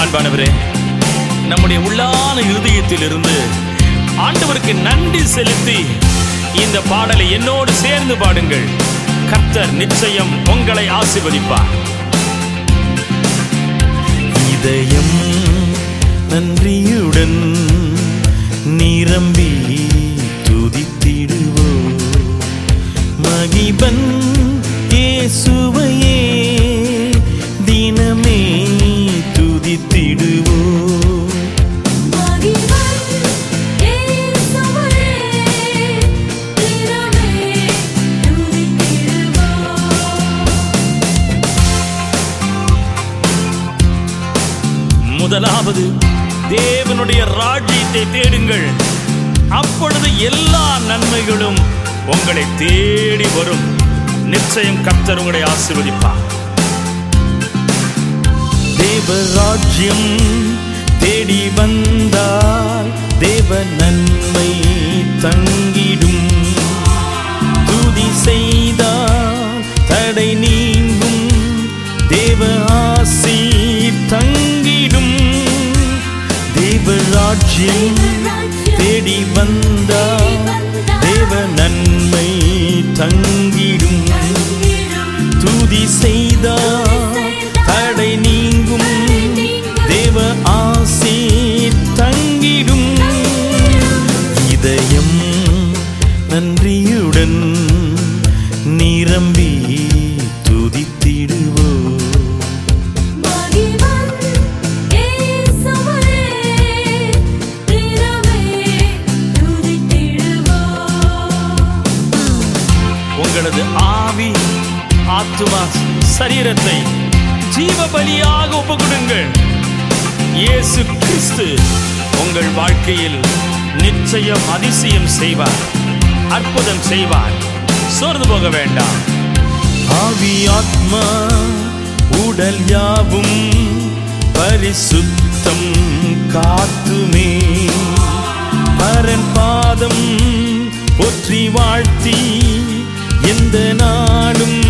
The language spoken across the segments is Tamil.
அன்பானவரே நம்முடைய உள்ளான இருதயத்திலிருந்து ஆண்டவருக்கு நன்றி செலுத்தி இந்த பாடலை என்னோடு சேர்ந்து பாடுங்கள் கர்த்தர் நிச்சயம் உங்களை ஆசீர்வதிப்பார் இதயம் நன்றியுடன் நிரம்பி துதித்திடுவோ மகிபன் இயேசுவையே தினமே துதித்திடுவோ மகிமன் இயேசுவே தினமே துதித்திடுவோம் முதலாவது தேவனுடைய ராஜ்யத்தை தேடுங்கள் அப்பொழுது எல்லா நன்மைகளும் உங்களை தேடி வரும் நிச்சயம் கர்த்தர் உங்களை ஆசீர்வதிப்பார் தேவராஜ்யம் தேடி வந்தால் தேவ நன்மை தங்கிடும் துதி செய்தால் தடை நீங்கும் தேவ ஆசீர் தங்கிடும் தேவராஜ்யம் தேடி வந்தால் தேவ நன்மை தங்கிடும் துதி செய்தால் தடை நீங்கும் தேவ ஆசீர் தங்கிடும் இதயம் நன்றியுடன் நிரம்பி துதித்திடுவோ மகிமன் இயேசுவே தினமே துதித்திடுவோம் உங்களது ஆவி ஆத்துமா சரீரத்தை ஜீவ பலியாக ஒப்புக்கொடுங்கள் இயேசு கிறிஸ்து உங்கள் வாழ்க்கையில் நிச்சயம் அதிசயம் செய்வார் அற்புதம் செய்வார் சோர்ந்து போக வேண்டாம் ஆவி ஆத்மா உடல் யாவும் பரிசுத்தம் காத்துமே பரன் பாதம் ஒற்றி வாழ்த்தி எந்த நாடும்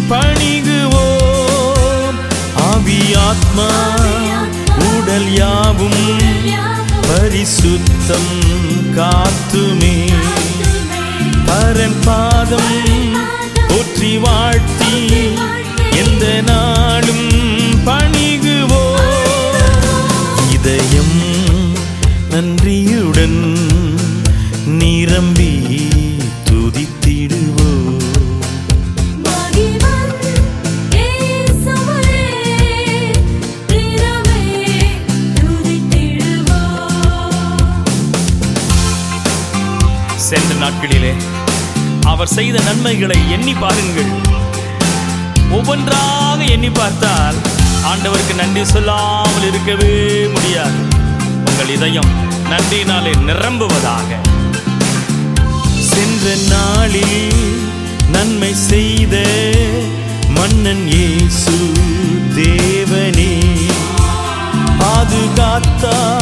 பணிகுவோம் ஆவி ஆத்மா உடல் யாவும் பரிசுத்தம் காத்துமே பரன் பாதம் போற்றி வாழ்த்தி எந்த நாளும் பணிகுவோ இதயம் நன்றியுடன் நிரம்பி துதித்திடுவோ மகிமன் இயேசுவே தினமே துதித்திடுவோம் சென்ற நாட்களிலே அவர் செய்த நன்மைகளை எண்ணி பாருங்கள் ஒவ்வொன்றாக எண்ணி பார்த்தால் ஆண்டவருக்கு நன்றி சொல்லாமல் இருக்கவே முடியாது உங்கள் இதயம் நன்றியினாலே நிரம்புவதாக சென்ற நாளில் நன்மை செய்த மன்னன் இயேசு தேவனே பாதுகாத்தார்